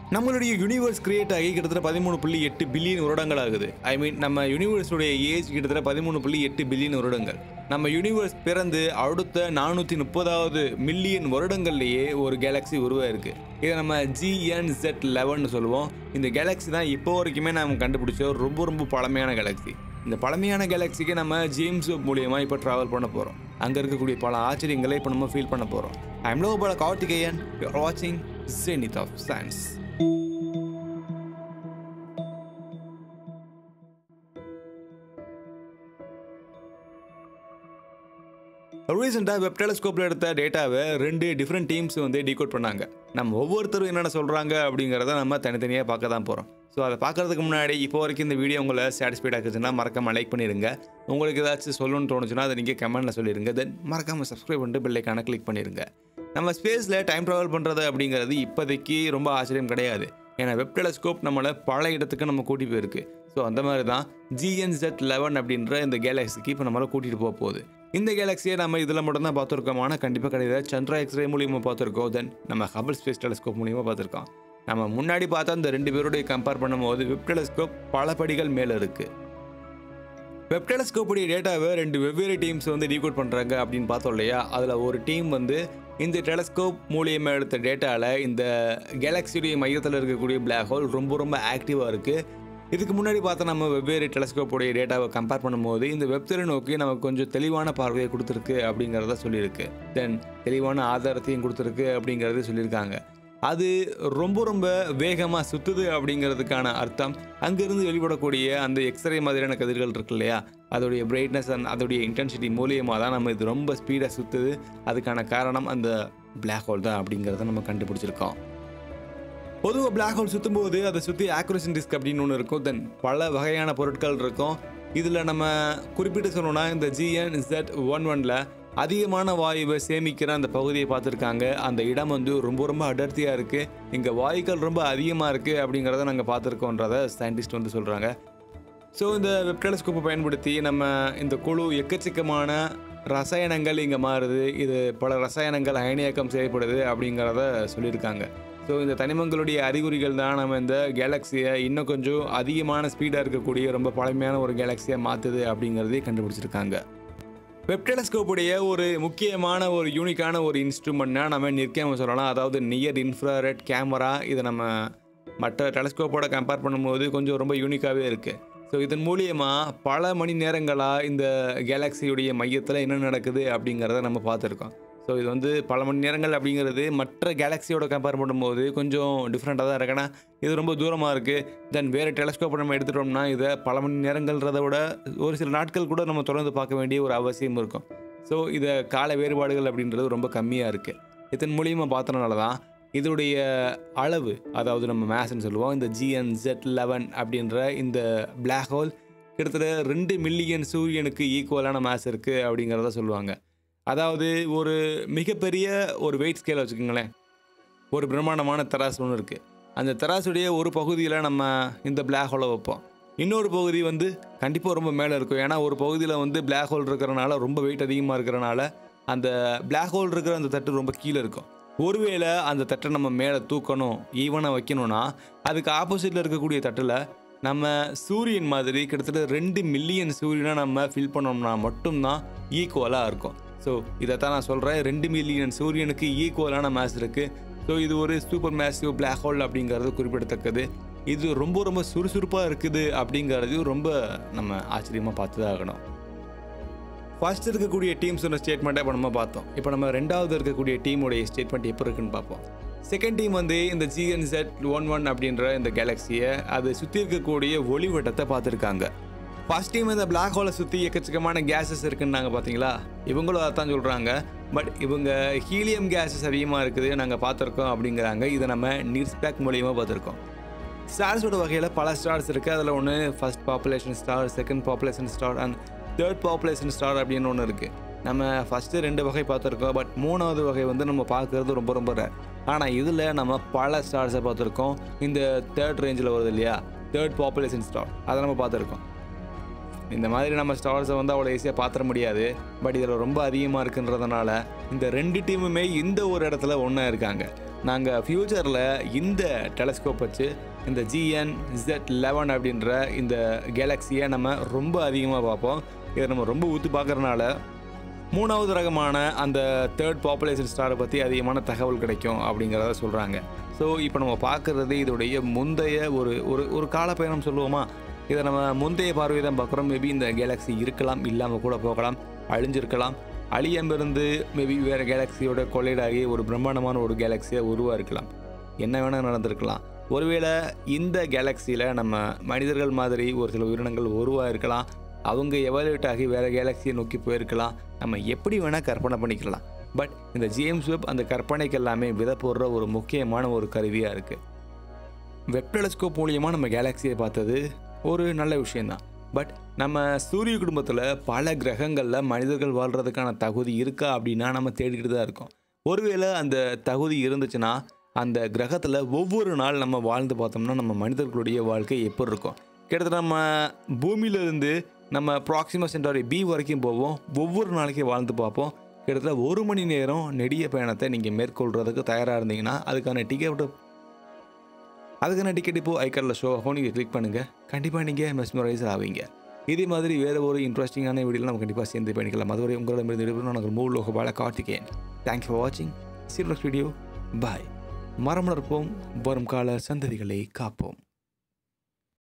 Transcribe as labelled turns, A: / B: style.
A: நம்மளுடைய universe create ஆகி கிட்டத்தட்ட பதிமூணு புள்ளி எட்டு பில்லியன் வருடங்கள் ஆகுது ஐ மீன் நம்ம யூனிவர்ஸுடைய ஏஜ் கிட்டத்தட்ட பதிமூணு புள்ளி எட்டு பில்லியன் வருடங்கள் நம்ம யூனிவர்ஸ் பிறந்து அடுத்த நானூற்றி முப்பதாவது மில்லியன் வருடங்கள்லேயே ஒரு கேலக்ஸி உருவாயிருக்கு இதை நம்ம ஜிஎன்செட் லெவன் சொல்லுவோம் இந்த கேலக்ஸி தான் இப்போ வரைக்குமே நம்ம கண்டுபிடிச்ச ரொம்ப ரொம்ப பழமையான கேலக்ஸி இந்த பழமையான கேலக்ஸிக்கு நம்ம ஜேம்ஸ் வெப் மூலியமாக இப்போ ட்ராவல் பண்ண போகிறோம் அங்கே இருக்கக்கூடிய பல ஆச்சரியங்களை இப்போ நம்ம ஃபீல் பண்ண போகிறோம் ஐம் லோ பல கார்த்திகேயன் வாட்சிங் ஜெனித் ஆஃப் சயின்ஸ் ரீசெண்டாக வெப் டெலஸ்கோப்பில் எடுத்த டேட்டாவை ரெண்டு டிஃப்ரெண்ட் டீம்ஸ் வந்து டீகோட் பண்ணாங்க நம்ம ஒவ்வொருத்தரும் என்னென்ன சொல்கிறாங்க அப்படிங்கிறத நம்ம தனித்தனியாக பார்க்க தான் போகிறோம் ஸோ அதை பார்க்கறதுக்கு முன்னாடி இப்போ வரைக்கும் இந்த வீடியோ உங்களை சாட்டிஸ்ஃபைட் ஆக்குச்சுன்னா மறக்காம லைக் பண்ணிடுங்க உங்களுக்கு ஏதாச்சும் சொல்லணும்னு தோணுச்சுன்னா அதை நீங்கள் கமெண்ட்டில் சொல்லிடுங்க தென் மறக்காமல் சப்ஸ்கிரைப் பண்ணிட்டு பெல்லைக்கான கிளிக் பண்ணிடுங்க நம்ம ஸ்பேஸில் டைம் ட்ராவல் பண்ணுறது அப்படிங்கிறது இப்போதைக்கு ரொம்ப ஆச்சரியம் கிடையாது ஏன்னா வெப் டெலஸ்கோப் நம்மளை பல இடத்துக்கு நம்ம கூட்டி போயிருக்கு ஸோ அந்த மாதிரி தான் ஜிஎன்செட் லெவன் அப்படின்ற இந்த கேலக்ஸிக்கு இப்போ நம்மளை கூட்டிகிட்டு போக போகுது இந்த கேலக்ஸியை நம்ம இதில் மட்டும் தான் பார்த்துருக்கோம் ஆனால் கண்டிப்பாக கிடையாது சந்திரா எக்ஸ்ரே மூலியமாக பார்த்துருக்கோம் தென் நம்ம ஹபிள் ஸ்பேஸ் டெலஸ்கோப் மூலியமாக பார்த்துருக்கோம் நம்ம முன்னாடி பார்த்தா அந்த ரெண்டு பேருடைய கம்பேர் பண்ணும்போது வெப் டெலஸ்கோப் பல படிகள் மேலே இருக்குது வெப் டெலஸ்கோப்புடைய டேட்டாவை ரெண்டு வெவ்வேறு டீம்ஸ் வந்து டீகோட் பண்ணுறாங்க அப்படின்னு பார்த்தோம் இல்லையா அதில் ஒரு டீம் வந்து இந்த டெலஸ்கோப் மூலியமாக எடுத்த டேட்டாவில் இந்த கேலக்ஸியுடைய மையத்தில் இருக்கக்கூடிய பிளாக் ஹோல் ரொம்ப ரொம்ப ஆக்டிவாக இருக்குது இதுக்கு முன்னாடி பார்த்தா நம்ம வெவ்வேறு டெலஸ்கோப்புடைய டேட்டாவை கம்பேர் பண்ணும்போது இந்த வெப்திரை நோக்கி நமக்கு கொஞ்சம் தெளிவான பார்வையை கொடுத்துருக்கு அப்படிங்கிறத சொல்லியிருக்கு தென் தெளிவான ஆதாரத்தையும் கொடுத்துருக்கு அப்படிங்கிறத சொல்லியிருக்காங்க அது ரொம்ப ரொம்ப வேகமாக சுற்றுது அப்படிங்கிறதுக்கான அர்த்தம் அங்கேருந்து வெளிப்படக்கூடிய அந்த எக்ஸ்ரே மாதிரியான கதிர்கள் இருக்கு இல்லையா அதோடைய பிரைட்னஸ் அண்ட் அதோடைய இன்டென்சிட்டி மூலியமாக தான் நம்ம இது ரொம்ப ஸ்பீடாக சுற்றுது அதுக்கான காரணம் அந்த பிளாக் ஹோல் தான் அப்படிங்கிறத நம்ம கண்டுபிடிச்சிருக்கோம் பொதுவாக பிளாக் ஹோல் சுற்றும் போது அதை சுற்றி ஆக்யூரேஷன் டிஸ்க் அப்படின்னு ஒன்று இருக்கும் தென் பல வகையான பொருட்கள் இருக்கும் இதில் நம்ம குறிப்பிட்டு சொல்லணும்னா இந்த ஜிஎன் இசட் ஒன் ஒனில் அதிகமான வாயுவை சேமிக்கிற அந்த பகுதியை பார்த்துருக்காங்க அந்த இடம் வந்து ரொம்ப ரொம்ப அடர்த்தியாக இருக்குது இங்கே வாயுக்கள் ரொம்ப அதிகமாக இருக்குது அப்படிங்கிறத நாங்கள் பார்த்துருக்கோன்றத சயின்டிஸ்ட் வந்து சொல்கிறாங்க ஸோ இந்த வெப் டெலஸ்கோப்பை பயன்படுத்தி நம்ம இந்த குழு எக்கச்சக்கமான ரசாயனங்கள் இங்கே மாறுது இது பல ரசாயனங்கள் அயனியாக்கம் செய்யப்படுது அப்படிங்கிறத சொல்லியிருக்காங்க ஸோ இந்த தனிமங்களுடைய அறிகுறிகள் தான் நம்ம இந்த கேலக்ஸியை இன்னும் கொஞ்சம் அதிகமான ஸ்பீடாக இருக்கக்கூடிய ரொம்ப பழமையான ஒரு கேலக்ஸியாக மாற்றுது அப்படிங்கிறதையும் கண்டுபிடிச்சிருக்காங்க வெப் டெலஸ்கோப்புடைய ஒரு முக்கியமான ஒரு யூனிக்கான ஒரு இன்ஸ்ட்ருமெண்ட்னா நம்ம நிற்காம சொல்லலாம் அதாவது நியர் இன்ஃப்ராரெட் கேமரா இதை நம்ம மற்ற டெலஸ்கோப்போட கம்பேர் பண்ணும்போது கொஞ்சம் ரொம்ப யூனிக்காகவே இருக்குது ஸோ இதன் மூலியமாக பல மணி நேரங்களாக இந்த கேலக்ஸியுடைய மையத்தில் என்ன நடக்குது அப்படிங்கிறத நம்ம பார்த்துருக்கோம் ஸோ இது வந்து பல மணி நேரங்கள் அப்படிங்கிறது மற்ற கேலக்ஸியோட கம்பேர் பண்ணும்போது கொஞ்சம் டிஃப்ரெண்ட்டாக தான் இருக்குன்னா இது ரொம்ப தூரமாக இருக்குது தென் வேறு டெலஸ்கோப்பை நம்ம எடுத்துட்டோம்னா இதை பல மணி நேரங்கள்ன்றதை விட ஒரு சில நாட்கள் கூட நம்ம தொடர்ந்து பார்க்க வேண்டிய ஒரு அவசியம் இருக்கும் ஸோ இதை கால வேறுபாடுகள் அப்படின்றது ரொம்ப கம்மியாக இருக்குது இதன் மூலியமாக பார்த்தனால தான் இதோடைய அளவு அதாவது நம்ம மேத்ஸ்ன்னு சொல்லுவோம் இந்த ஜிஎன்செட் லெவன் அப்படின்ற இந்த பிளாக் ஹோல் கிட்டத்தட்ட ரெண்டு மில்லியன் சூரியனுக்கு ஈக்குவலான மேஸ் இருக்குது அப்படிங்கிறத சொல்லுவாங்க அதாவது ஒரு மிகப்பெரிய ஒரு வெயிட் ஸ்கேல் வச்சுக்கோங்களேன் ஒரு பிரம்மாண்டமான தராசு ஒன்று இருக்குது அந்த தராசுடைய ஒரு பகுதியில் நம்ம இந்த பிளாக் ஹோலை வைப்போம் இன்னொரு பகுதி வந்து கண்டிப்பாக ரொம்ப மேலே இருக்கும் ஏன்னா ஒரு பகுதியில் வந்து பிளாக் ஹோல் இருக்கிறனால ரொம்ப வெயிட் அதிகமாக இருக்கிறனால அந்த பிளாக் ஹோல் இருக்கிற அந்த தட்டு ரொம்ப கீழே இருக்கும் ஒருவேளை அந்த தட்டை நம்ம மேலே தூக்கணும் ஈவனாக வைக்கணும்னா அதுக்கு ஆப்போசிட்டில் இருக்கக்கூடிய தட்டில் நம்ம சூரியன் மாதிரி கிட்டத்தட்ட ரெண்டு மில்லியன் சூரியனை நம்ம ஃபில் பண்ணோம்னா மட்டும்தான் ஈக்குவலாக இருக்கும் ஸோ இதைத்தான் நான் சொல்கிறேன் ரெண்டு மில்லியன் சூரியனுக்கு ஈக்குவலான மேஸ் இருக்குது ஸோ இது ஒரு சூப்பர் மேசிவ் பிளாக் ஹோல் அப்படிங்கிறது குறிப்பிடத்தக்கது இது ரொம்ப ரொம்ப சுறுசுறுப்பாக இருக்குது அப்படிங்கிறதையும் ரொம்ப நம்ம ஆச்சரியமாக பார்த்து தான் ஆகணும் ஃபர்ஸ்ட் இருக்கக்கூடிய டீம்ஸோட ஸ்டேட்மெண்ட்டை இப்போ நம்ம பார்த்தோம் இப்போ நம்ம ரெண்டாவது இருக்கக்கூடிய டீமுடைய ஸ்டேட்மெண்ட் எப்போ இருக்குன்னு பார்ப்போம் செகண்ட் டீம் வந்து இந்த ஜிஎன்செட் ஒன் ஒன் அப்படின்ற இந்த கேலக்ஸியை அது சுற்றி இருக்கக்கூடிய ஒளிவட்டத்தை பார்த்துருக்காங்க ஃபர்ஸ்ட் டீம் இந்த பிளாக் ஹோலை சுற்றி எக்கச்சக்கமான கேஸஸ் இருக்குன்னாங்க பார்த்தீங்களா இவங்களும் அதான் சொல்கிறாங்க பட் இவங்க ஹீலியம் கேஸஸ் அதிகமாக இருக்குது நாங்கள் பார்த்துருக்கோம் அப்படிங்கிறாங்க இதை நம்ம நிர்ஸ்பேக் மூலியமாக பார்த்துருக்கோம் ஸ்டார்ஸோட வகையில் பல ஸ்டார்ஸ் இருக்குது அதில் ஒன்று first population star second population star and third population star அப்படின்னு ஒன்று இருக்குது நம்ம ஃபஸ்ட்டு ரெண்டு வகை பார்த்துருக்கோம் பட் மூணாவது வகை வந்து நம்ம பார்க்குறது ரொம்ப ரொம்ப ரேர் ஆனால் இதில் நம்ம பல ஸ்டார்ஸை பார்த்துருக்கோம் இந்த தேர்ட் ரேஞ்சில் வருது இல்லையா தேர்ட் பாப்புலேஷன் ஸ்டார் அதை நம்ம பார்த்துருக்கோம் இந்த மாதிரி நம்ம ஸ்டார்ஸை வந்து அவ்வளோ ஈஸியாக பார்த்துட முடியாது பட் இதில் ரொம்ப அதிகமாக இருக்குன்றதுனால இந்த ரெண்டு டீமுமே இந்த ஒரு இடத்துல ஒன்றா இருக்காங்க நாங்கள் ஃப்யூச்சரில் இந்த டெலஸ்கோப் வச்சு இந்த ஜிஎன் Z லெவன் அப்படின்ற இந்த கேலக்ஸியை நம்ம ரொம்ப அதிகமாக பார்ப்போம் இதை நம்ம ரொம்ப ஊற்றி பார்க்கறனால மூணாவது ரகமான அந்த தேர்ட் பாப்புலேஷன் ஸ்டாரை பற்றி அதிகமான தகவல் கிடைக்கும் அப்படிங்கிறத சொல்கிறாங்க ஸோ இப்போ நம்ம பார்க்குறது இதோடைய முந்தைய ஒரு ஒரு ஒரு காலப்பயணம் சொல்லுவோமா இதை நம்ம முந்தைய பார்வை தான் பார்க்குறோம் மேபி இந்த கேலக்ஸி இருக்கலாம் இல்லாமல் கூட போகலாம் அழிஞ்சிருக்கலாம் அழியமிருந்து மேபி வேறு கேலக்ஸியோட கொள்ளைடாகி ஒரு பிரம்மாண்டமான ஒரு கேலக்ஸியாக உருவாயிருக்கலாம் என்ன வேணால் நடந்திருக்கலாம் ஒருவேளை இந்த கேலக்ஸியில் நம்ம மனிதர்கள் மாதிரி ஒரு சில உயிரினங்கள் உருவாயிருக்கலாம் அவங்க எவாலுவேட் ஆகி வேறு கேலக்ஸியை நோக்கி போயிருக்கலாம் நம்ம எப்படி வேணால் கற்பனை பண்ணிக்கலாம் பட் இந்த ஜேம்ஸ் வெப் அந்த கற்பனைக்கு எல்லாமே விதை போடுற ஒரு முக்கியமான ஒரு கருவியாக இருக்குது வெப் டெலஸ்கோப் மூலியமாக நம்ம கேலக்ஸியை பார்த்தது ஒரு நல்ல விஷயந்தான் பட் நம்ம சூரிய குடும்பத்தில் பல கிரகங்களில் மனிதர்கள் வாழ்கிறதுக்கான தகுதி இருக்கா அப்படின்னா நம்ம தேடிக்கிட்டு தான் இருக்கோம் ஒருவேளை அந்த தகுதி இருந்துச்சுன்னா அந்த கிரகத்தில் ஒவ்வொரு நாள் நம்ம வாழ்ந்து பார்த்தோம்னா நம்ம மனிதர்களுடைய வாழ்க்கை எப்படி இருக்கும் கிட்டத்தட்ட நம்ம பூமியிலிருந்து நம்ம ப்ராக்சிமா சென்டாரி பி வரைக்கும் போவோம் ஒவ்வொரு நாளைக்கும் வாழ்ந்து பார்ப்போம் கிட்டத்தட்ட ஒரு மணி நேரம் நெடிய பயணத்தை நீங்கள் மேற்கொள்கிறதுக்கு தயாராக இருந்தீங்கன்னா அதுக்கான டிக்கெட் அதுக்கான டிக்கெட் இப்போ ஐக்கரில் ஷோ ஆகும் நீங்கள் கிளிக் பண்ணுங்கள் கண்டிப்பாக நீங்கள் மெஸ்மரைஸ் ஆவீங்க இதே மாதிரி வேறு ஒரு இன்ட்ரெஸ்டிங்கான வீடியோவில் நம்ம கண்டிப்பாக சேர்ந்து பண்ணிக்கலாம் அதுவரை உங்களிடமிருந்து விடைபெறும் நாங்கள் மூணு லோகபால கார்த்திகேயன் தேங்க்ஸ் ஃபார் வாட்சிங் சீரோஸ் வீடியோ பாய் மரம் வளர்ப்போம் வரும் கால சந்ததிகளை காப்போம்